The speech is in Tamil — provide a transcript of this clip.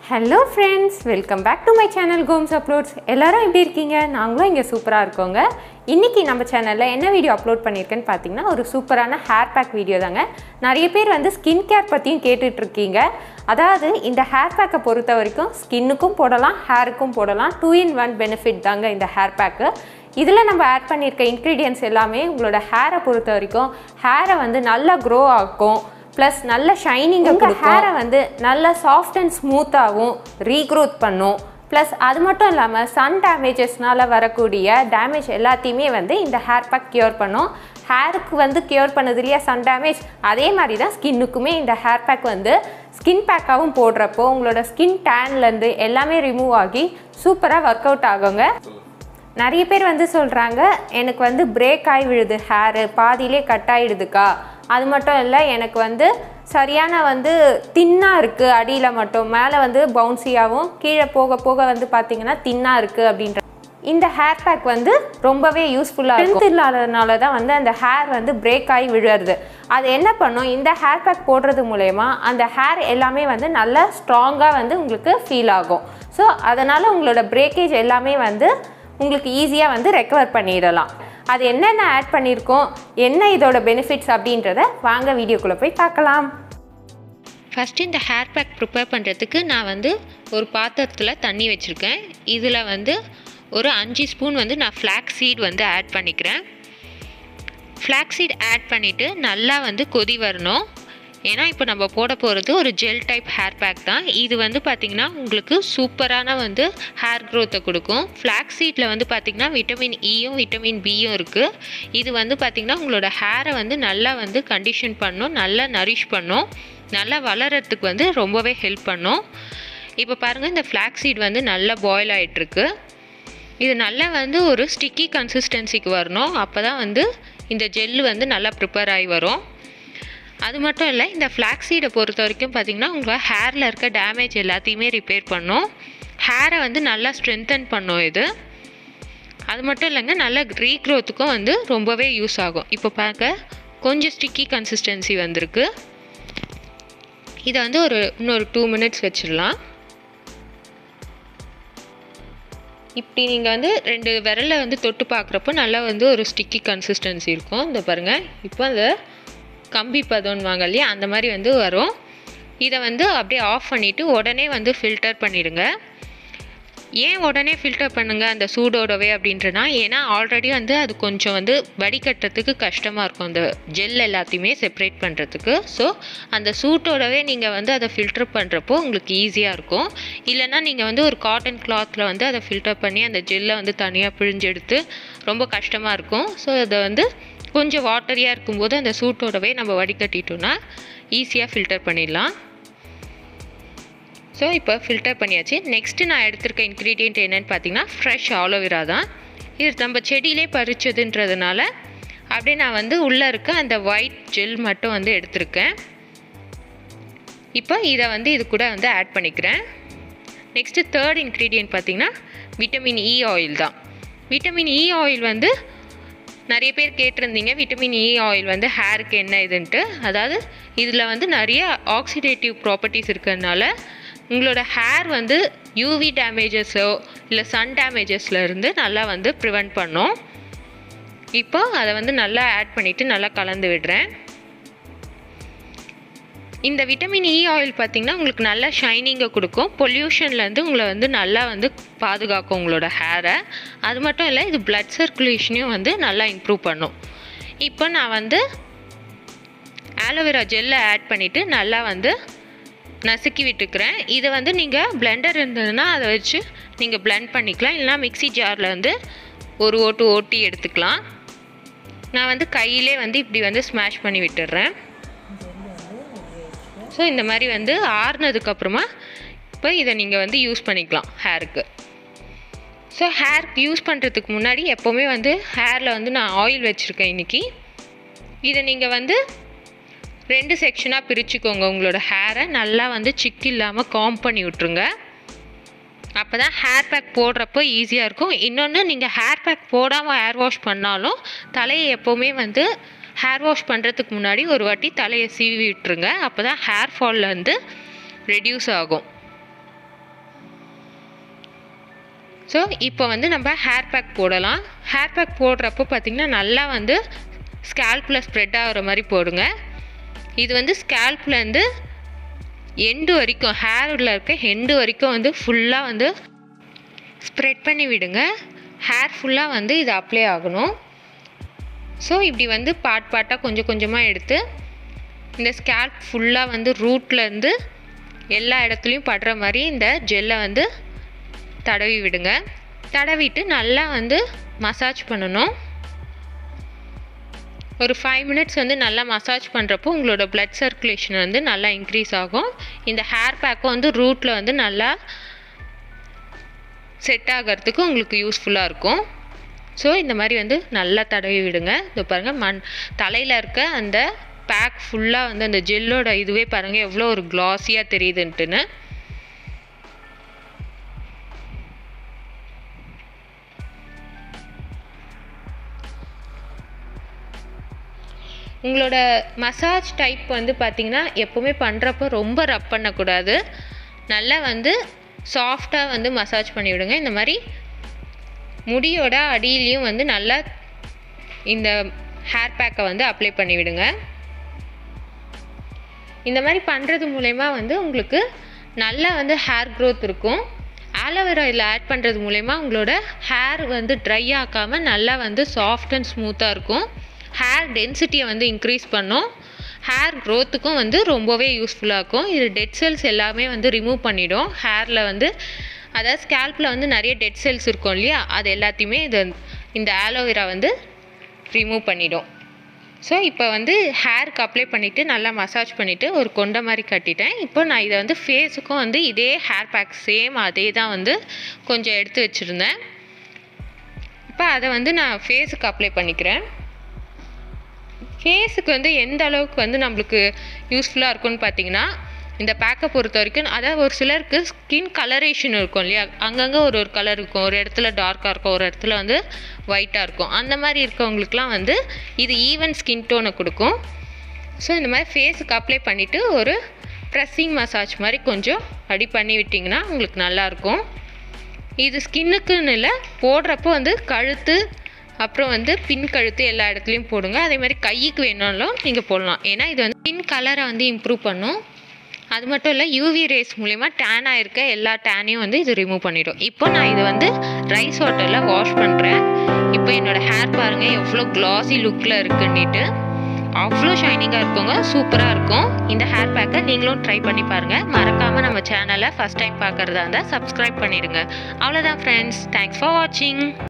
hello friends welcome back to my channel Gomes uploads எல்லாரும் எப்படி இருக்கீங்க நாங்களும் இங்கே சூப்பராக இருக்கோங்க இன்றைக்கி நம்ம சேனலில் என்ன வீடியோ அப்லோட் பண்ணியிருக்கேன்னு பார்த்தீங்கன்னா ஒரு சூப்பரான ஹேர் பேக் வீடியோ தாங்க நிறைய பேர் வந்து ஸ்கின் கேர் பற்றியும் கேட்டுட்ருக்கீங்க அதாவது இந்த ஹேர் பேக்கை பொறுத்த வரைக்கும் ஸ்கின்னுக்கும் போடலாம் ஹேருக்கும் போடலாம் டூ இன் ஒன் பெனிஃபிட் தாங்க இந்த ஹேர் பேக்கு இதில் நம்ம ஆட் பண்ணியிருக்க இன்க்ரீடியன்ஸ் எல்லாமே உங்களோட ஹேரை பொறுத்த வரைக்கும் ஹேரை வந்து நல்லா க்ரோ ஆக்கும் ப்ளஸ் நல்ல ஷைனிங்கை கொடுக்கும் ஹேரை வந்து நல்ல சாஃப்ட் அண்ட் ஸ்மூத்தாகவும் ரீக்ரோத் பண்ணும் ப்ளஸ் அது மட்டும் இல்லாமல் சன் டேமேஜஸ்னால வரக்கூடிய டேமேஜ் எல்லாத்தையுமே வந்து இந்த ஹேர் பேக் க்யூர் பண்ணும் ஹேருக்கு வந்து க்யூர் பண்ணது இல்லையா சன் டேமேஜ் அதே மாதிரி தான் ஸ்கின்னுக்குமே இந்த ஹேர் பேக் வந்து ஸ்கின் பேக்காகவும் போடுறப்போ உங்களோட ஸ்கின் டேன்லேருந்து எல்லாமே ரிமூவ் ஆகி சூப்பராக ஒர்க் அவுட் ஆகுங்க நிறைய பேர் வந்து சொல்கிறாங்க எனக்கு வந்து பிரேக் ஆகி விழுது ஹேரு பாதியிலே கட் ஆகிடுதுக்கா அது மட்டும் இல்லை எனக்கு வந்து சரியான வந்து தின்னாக இருக்குது அடியில் மட்டும் மேலே வந்து பவுன்சியாகவும் கீழே போக போக வந்து பார்த்திங்கன்னா தின்னாக இருக்குது அப்படின்ற இந்த ஹேர் பேக் வந்து ரொம்பவே யூஸ்ஃபுல்லாக இருக்கும் இல்லாததுனால தான் வந்து அந்த ஹேர் வந்து பிரேக் ஆகி விழுறது அது என்ன பண்ணும் இந்த ஹேர் பேக் போடுறது மூலயமா அந்த ஹேர் எல்லாமே வந்து நல்லா ஸ்ட்ராங்காக வந்து உங்களுக்கு ஃபீல் ஆகும் ஸோ அதனால் உங்களோட பிரேக்கேஜ் எல்லாமே வந்து உங்களுக்கு ஈஸியாக வந்து ரெக்கவர் பண்ணிடலாம் அது என்னென்ன ஆட் பண்ணியிருக்கோம் என்ன இதோட பெனிஃபிட்ஸ் அப்படின்றத வாங்க வீடியோக்குள்ளே போய் பார்க்கலாம் ஃபஸ்ட்டு இந்த ஹேர் பேக் ப்ரிப்பேர் பண்ணுறதுக்கு நான் வந்து ஒரு பாத்திரத்தில் தண்ணி வச்சுருக்கேன் இதில் வந்து ஒரு அஞ்சு ஸ்பூன் வந்து நான் ஃப்ளாக் சீட் வந்து ஆட் பண்ணிக்கிறேன் ஃப்ளாக் சீட் ஆட் பண்ணிவிட்டு நல்லா வந்து கொதி வரணும் ஏன்னா இப்போ நம்ம போட போகிறது ஒரு ஜெல் டைப் ஹேர் பேக் தான் இது வந்து பார்த்திங்கன்னா உங்களுக்கு சூப்பரான வந்து ஹேர் க்ரோத்தை கொடுக்கும் ஃப்ளாக் சீட்டில் வந்து பார்த்திங்கன்னா விட்டமின் இயும் விட்டமின் பியும் இருக்குது இது வந்து பார்த்திங்கன்னா உங்களோட ஹேரை வந்து நல்லா வந்து கண்டிஷன் பண்ணும் நல்லா நரிஷ் பண்ணும் நல்லா வளர்கிறதுக்கு வந்து ரொம்பவே ஹெல்ப் பண்ணும் இப்போ பாருங்கள் இந்த ஃப்ளாக் சீட் வந்து நல்லா பாயில் ஆகிட்டுருக்கு இது நல்லா வந்து ஒரு ஸ்டிக்கி கன்சிஸ்டன்சிக்கு வரணும் அப்போ தான் வந்து இந்த ஜெல்லு வந்து நல்லா ப்ரிப்பேர் ஆகி வரும் அது மட்டும் இல்லை இந்த ஃப்ளாக் சீடை பொறுத்த வரைக்கும் பார்த்திங்கன்னா உங்கள் ஹேரில் இருக்க டேமேஜ் எல்லாத்தையுமே ரிப்பேர் பண்ணும் ஹேரை வந்து நல்லா ஸ்ட்ரென்தன் பண்ணும் இது அது மட்டும் இல்லைங்க நல்ல ரீக்ரோத்துக்கும் வந்து ரொம்பவே யூஸ் ஆகும் இப்போ பார்க்க கொஞ்சம் ஸ்டிக்கி கன்சிஸ்டன்சி வந்திருக்கு இதை வந்து ஒரு இன்னொரு டூ மினிட்ஸ் வச்சிடலாம் இப்படி நீங்கள் வந்து ரெண்டு விரலில் வந்து தொட்டு பார்க்குறப்போ நல்லா வந்து ஒரு ஸ்டிக்கி கன்சிஸ்டன்சி இருக்கும் இந்த பாருங்கள் இப்போ அந்த கம்பி பதம்வாங்க இல்லையா அந்த மாதிரி வந்து வரும் இதை வந்து அப்படியே ஆஃப் பண்ணிவிட்டு உடனே வந்து ஃபில்டர் பண்ணிடுங்க ஏன் உடனே ஃபில்டர் பண்ணுங்கள் அந்த சூடோடவே அப்படின்றனா ஏன்னா ஆல்ரெடி வந்து அது கொஞ்சம் வந்து வடிகட்டுறதுக்கு கஷ்டமாக இருக்கும் அந்த ஜெல் எல்லாத்தையுமே செப்ரேட் பண்ணுறதுக்கு ஸோ அந்த சூட்டோடவே நீங்கள் வந்து அதை ஃபில்டர் பண்ணுறப்போ உங்களுக்கு ஈஸியாக இருக்கும் இல்லைனா நீங்கள் வந்து ஒரு காட்டன் கிளாத்தில் வந்து அதை ஃபில்டர் பண்ணி அந்த ஜெல்லை வந்து தனியாக பிழிஞ்செடுத்து ரொம்ப கஷ்டமாக இருக்கும் ஸோ அதை வந்து கொஞ்சம் வாட்டரியாக இருக்கும்போது அந்த சூட்டோடவே நம்ம வடிகட்டிட்டோன்னா ஈஸியாக ஃபில்டர் பண்ணிடலாம் ஸோ இப்போ ஃபில்டர் பண்ணியாச்சு நெக்ஸ்ட்டு நான் எடுத்திருக்க இன்க்ரீடியண்ட் என்னென்னு பார்த்தீங்கன்னா ஃப்ரெஷ் ஆலோவேரா தான் இது நம்ம செடியிலே பறிச்சதுன்றதுனால அப்படியே நான் வந்து உள்ளே இருக்க அந்த ஒயிட் ஜெல் மட்டும் வந்து எடுத்திருக்கேன் இப்போ இதை வந்து இது கூட வந்து ஆட் பண்ணிக்கிறேன் நெக்ஸ்ட்டு தேர்ட் இன்க்ரீடியன்ட் பார்த்திங்கன்னா விட்டமின் இ ஆயில் தான் விட்டமின் இ ஆயில் வந்து நிறைய பேர் கேட்டிருந்தீங்க விட்டமின் இ ஆயில் வந்து ஹேருக்கு என்ன இதுன்ட்டு அதாவது இதில் வந்து நிறைய ஆக்சிடேட்டிவ் ப்ராப்பர்ட்டிஸ் இருக்கிறதுனால உங்களோட ஹேர் வந்து யூவி டேமேஜஸோ இல்லை சன் டேமேஜஸில் இருந்து நல்லா வந்து ப்ரிவெண்ட் பண்ணும் இப்போ அதை வந்து நல்லா ஆட் பண்ணிவிட்டு நல்லா கலந்து விடுறேன் இந்த விட்டமின் இ ஆயில் பார்த்திங்கன்னா உங்களுக்கு நல்லா ஷைனிங்கை கொடுக்கும் பொல்யூஷன்லேருந்து உங்களை வந்து நல்லா வந்து பாதுகாக்கும் உங்களோட ஹேரை அது மட்டும் இல்லை இது பிளட் சர்க்குலேஷனையும் வந்து நல்லா இம்ப்ரூவ் பண்ணும் இப்போ நான் வந்து ஆலோவேரா ஜெல்லை ஆட் பண்ணிவிட்டு நல்லா வந்து நசுக்கி விட்டுக்கிறேன் இதை வந்து நீங்கள் பிளெண்டர் இருந்ததுன்னா அதை வச்சு நீங்கள் பிளெண்ட் பண்ணிக்கலாம் இல்லைனா மிக்சி ஜாரில் வந்து ஒரு ஓட்டு ஓட்டி எடுத்துக்கலாம் நான் வந்து கையிலே வந்து இப்படி வந்து ஸ்மாஷ் பண்ணி விட்டுடுறேன் ஸோ இந்த மாதிரி வந்து ஆறுனதுக்கப்புறமா இப்போ இதை நீங்கள் வந்து யூஸ் பண்ணிக்கலாம் ஹேருக்கு ஸோ ஹேருக்கு யூஸ் பண்ணுறதுக்கு முன்னாடி எப்போவுமே வந்து ஹேரில் வந்து நான் ஆயில் வச்சுருக்கேன் இன்றைக்கி இதை நீங்கள் வந்து ரெண்டு செக்ஷனாக பிரிச்சுக்கோங்க உங்களோட ஹேரை நல்லா வந்து சிக்கு இல்லாமல் காம் பண்ணி விட்ருங்க அப்போ தான் ஹேர் பேக் போடுறப்போ ஈஸியாக இருக்கும் இன்னொன்று நீங்கள் ஹேர் பேக் போடாமல் ஹேர் வாஷ் பண்ணாலும் தலையை எப்போவுமே வந்து ஹேர் வாஷ் பண்ணுறதுக்கு முன்னாடி ஒரு வாட்டி தலையை சீவி விட்டுருங்க அப்போ தான் ஹேர் ஃபாலில் வந்து ரெடியூஸ் ஆகும் ஸோ இப்போ வந்து நம்ம ஹேர் பேக் போடலாம் ஹேர் பேக் போடுறப்போ பார்த்திங்கன்னா நல்லா வந்து ஸ்கேல்பில் ஸ்ப்ரெட் ஆகிற மாதிரி போடுங்க இது வந்து ஸ்கேல்ப்லேருந்து எண்டு வரைக்கும் ஹேரில் இருக்க எண்டு வரைக்கும் வந்து ஃபுல்லாக வந்து ஸ்ப்ரெட் பண்ணி விடுங்க ஹேர் ஃபுல்லாக வந்து இது அப்ளை ஆகணும் ஸோ இப்படி வந்து பார்ட் பார்ட்டாக கொஞ்சம் கொஞ்சமாக எடுத்து இந்த ஸ்கேல்ப் ஃபுல்லாக வந்து ரூட்லேருந்து எல்லா இடத்துலையும் படுற மாதிரி இந்த ஜெல்லை வந்து தடவி விடுங்க தடவிட்டு நல்லா வந்து மசாஜ் பண்ணணும் ஒரு ஃபைவ் மினிட்ஸ் வந்து நல்லா மசாஜ் பண்ணுறப்போ உங்களோட பிளட் சர்க்குலேஷன் வந்து நல்லா இன்க்ரீஸ் ஆகும் இந்த ஹேர் பேக்கும் வந்து ரூட்டில் வந்து நல்லா செட் ஆகிறதுக்கு உங்களுக்கு யூஸ்ஃபுல்லாக இருக்கும் ஸோ இந்த மாதிரி வந்து நல்லா தடவி விடுங்க இது பாருங்கள் மண் தலையில் இருக்க அந்த பேக் ஃபுல்லாக வந்து அந்த ஜெல்லோட இதுவே பாருங்கள் எவ்வளோ ஒரு க்ளாஸியாக தெரியுதுன்ட்டுன்னு உங்களோட மசாஜ் டைப் வந்து பார்த்திங்கன்னா எப்போவுமே பண்ணுறப்போ ரொம்ப ரப் பண்ணக்கூடாது நல்லா வந்து சாஃப்டாக வந்து மசாஜ் பண்ணி விடுங்க இந்த மாதிரி முடியோட அடியிலையும் வந்து நல்லா இந்த ஹேர் பேக்கை வந்து அப்ளை பண்ணி விடுங்க இந்த மாதிரி பண்ணுறது மூலயமா வந்து உங்களுக்கு நல்லா வந்து ஹேர் க்ரோத் இருக்கும் ஆலோவேரா இதில் ஆட் பண்ணுறது மூலயமா உங்களோட ஹேர் வந்து ட்ரை ஆக்காமல் நல்லா வந்து சாஃப்ட் அண்ட் ஸ்மூத்தாக இருக்கும் ஹேர் டென்சிட்டியை வந்து இன்க்ரீஸ் பண்ணும் ஹேர் க்ரோத்துக்கும் வந்து ரொம்பவே யூஸ்ஃபுல்லாக இருக்கும் இது டெட் செல்ஸ் எல்லாமே வந்து ரிமூவ் பண்ணிடும் ஹேரில் வந்து அதாவது ஸ்கேல்பில் வந்து நிறைய டெட் செல்ஸ் இருக்கும் இல்லையா அது எல்லாத்தையுமே இது இந்த ஆலோவேரா வந்து ரிமூவ் பண்ணிடும் ஸோ இப்போ வந்து ஹேருக்கு அப்ளை பண்ணிவிட்டு நல்லா மசாஜ் பண்ணிவிட்டு ஒரு கொண்டை மாதிரி கட்டிட்டேன் இப்போ நான் இதை வந்து ஃபேஸுக்கும் வந்து இதே ஹேர் பேக் சேம் அதே தான் வந்து கொஞ்சம் எடுத்து வச்சுருந்தேன் இப்போ அதை வந்து நான் ஃபேஸுக்கு அப்ளை பண்ணிக்கிறேன் ஃபேஸுக்கு வந்து எந்த அளவுக்கு வந்து நம்மளுக்கு யூஸ்ஃபுல்லாக இருக்கும்னு பார்த்தீங்கன்னா இந்த பேக்கை பொறுத்த வரைக்கும் அதாவது ஒரு சிலருக்கு ஸ்கின் கலரேஷன் இருக்கும் இல்லையா அங்கங்கே ஒரு ஒரு கலர் இருக்கும் ஒரு இடத்துல டார்க்காக இருக்கும் ஒரு இடத்துல வந்து ஒயிட்டாக இருக்கும் அந்த மாதிரி இருக்கவங்களுக்குலாம் வந்து இது ஈவன் ஸ்கின் டோனை கொடுக்கும் ஸோ இந்த மாதிரி ஃபேஸுக்கு அப்ளை பண்ணிவிட்டு ஒரு ப்ரெஸ்ஸிங் மசாஜ் மாதிரி கொஞ்சம் அடி பண்ணி விட்டிங்கன்னா உங்களுக்கு நல்லாயிருக்கும் இது ஸ்கின்னுக்குன்னு இல்லை போடுறப்போ வந்து கழுத்து அப்புறம் வந்து பின் கழுத்து எல்லா இடத்துலையும் போடுங்க அதே மாதிரி கைக்கு வேணாலும் நீங்கள் போடலாம் ஏன்னா இது வந்து பின் கலரை வந்து இம்ப்ரூவ் பண்ணும் அது மட்டும் இல்லை யூவி ரேஸ் மூலிமா டேன் ஆகிருக்க எல்லா டேனையும் வந்து இது ரிமூவ் பண்ணிடும் இப்போ நான் இதை வந்து ரைஸ் வாட்டரில் வாஷ் பண்ணுறேன் இப்போ என்னோடய ஹேர் பாருங்கள் எவ்வளோ க்ளாஸி லுக்கில் இருக்குன்னுட்டு அவ்வளோ ஷைனிங்காக இருக்குங்க சூப்பராக இருக்கும் இந்த ஹேர் பேக்கை நீங்களும் ட்ரை பண்ணி பாருங்கள் மறக்காமல் நம்ம சேனலை ஃபஸ்ட் டைம் பார்க்குறதா இருந்தால் சப்ஸ்கிரைப் பண்ணிடுங்க அவ்வளோதான் ஃப்ரெண்ட்ஸ் தேங்க்ஸ் ஃபார் வாட்சிங்